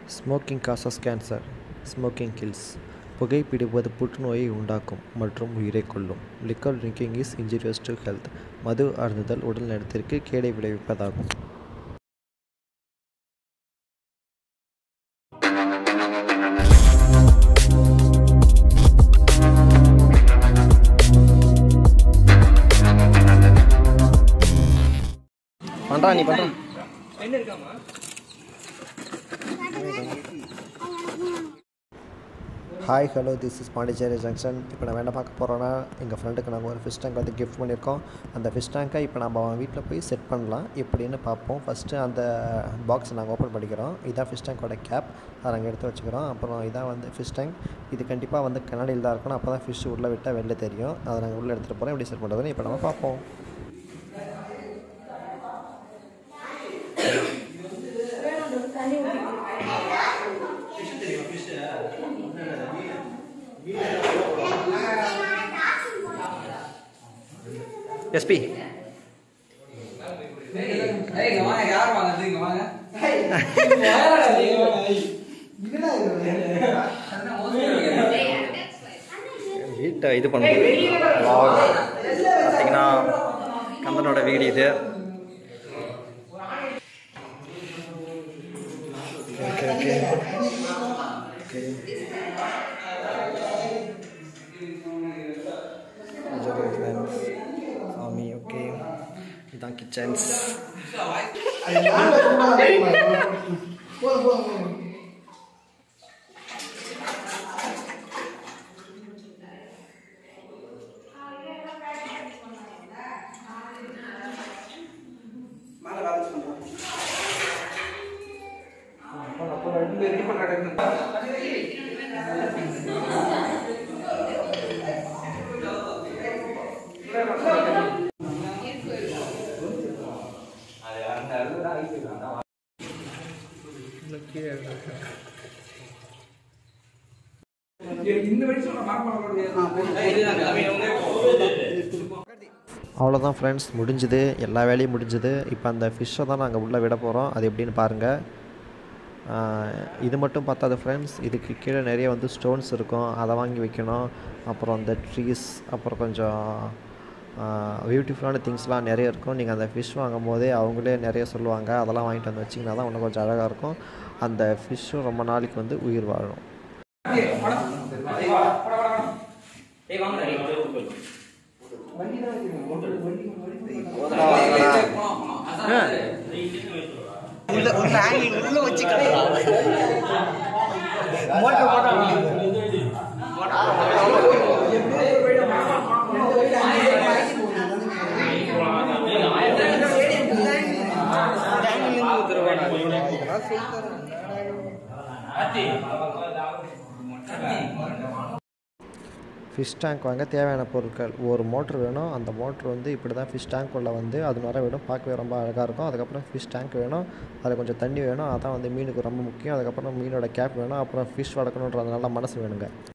smoking causes cancer smoking kills புகைப்பிடிப்பது புற்றுநோயை உண்டாக்கும் மற்றும் உயிரை கொல்லும் liquor drinking is injurious to health மது அருந்துதல் உடல் நலத்திற்கு கேடை விளைவிப்பதாகும் பண்றா நீ பண்றா hi hello this is Pondicherry junction இப்போ நம்ம என்ன பார்க்க போகிறோன்னா எங்கள் ஃப்ரெண்டுக்கு நாங்கள் ஒரு ஃபிஷ் டேங்க் வந்து கிஃப்ட் பண்ணியிருக்கோம் அந்த ஃபிஷ் டேங்கை இப்போ நம்ம அவன் வீட்டில் போய் செட் பண்ணலாம் எப்படின்னு பார்ப்போம் ஃபஸ்ட்டு அந்த பாக்ஸை நாங்கள் ஓப்பன் பண்ணிக்கிறோம் இதான் ஃபிஷ் டேங்கோட கேப் அதை நாங்கள் எடுத்து வச்சுக்கிறோம் அப்புறம் இதான் வந்து ஃபிஷ் டேங்க் இது கண்டிப்பாக வந்து கண்ணாடியில் தான் இருக்கணும் அப்போ தான் ஃபிஷ் உள்ளே விட்டால் வெளில தெரியும் அதை நாங்கள் உள்ளே எடுத்துகிட்டு போகிறோம் எப்படி செட் பண்ணுறதுன்னு இப்போ நம்ம பார்ப்போம் எஸ்பி வீட்டை இது பண்ணுவோம் பார்த்தீங்கன்னா கந்தனோட வீடு இது ஓகே ஓகே ஓகே சாமி ஓகே இதான் கிச்சன்ஸ் அவ்வளோதான் ஃப்ரெண்ட்ஸ் முடிஞ்சுது எல்லா வேலையும் முடிஞ்சுது இப்போ அந்த ஃபிஷ்ஷை தான் நாங்கள் உள்ளே விட போகிறோம் அது எப்படின்னு பாருங்கள் இது மட்டும் பார்த்தாது ஃப்ரெண்ட்ஸ் இதுக்கு கீழே நிறைய வந்து ஸ்டோன்ஸ் இருக்கும் அதை வாங்கி வைக்கணும் அப்புறம் அந்த ட்ரீஸ் அப்புறம் கொஞ்சம் பியூட்டிஃபுல்லான திங்ஸ்லாம் நிறைய இருக்கும் நீங்கள் அந்த ஃபிஷ் வாங்கும் போதே அவங்களே நிறைய சொல்லுவாங்க அதெல்லாம் வாங்கிட்டு வந்து வச்சிங்கன்னா தான் இன்னும் கொஞ்சம் அழகாக இருக்கும் அந்த ஃபிஷ்ஷும் ரொம்ப நாளைக்கு வந்து உயிர் வாழும் ஃபிஷ் டேங்க் வாங்க தேவையான பொருட்கள் ஒரு மோட்ரு வேணும் அந்த மோட்ரு வந்து இப்படி தான் ஃபிஷ் டேங்க்குள்ளே வந்து அது வர வேணும் பார்க்கவே ரொம்ப அழகாக இருக்கும் அதுக்கப்புறம் ஃபிஷ் டேங்க் வேணும் அதில் கொஞ்சம் தண்ணி வேணும் அதான் வந்து மீனுக்கு ரொம்ப முக்கியம் அதுக்கப்புறம் மீனோட கேப் வேணும் அப்புறம் ஃபிஷ் வளர்க்கணுன்றதுனால மனசு வேணுங்க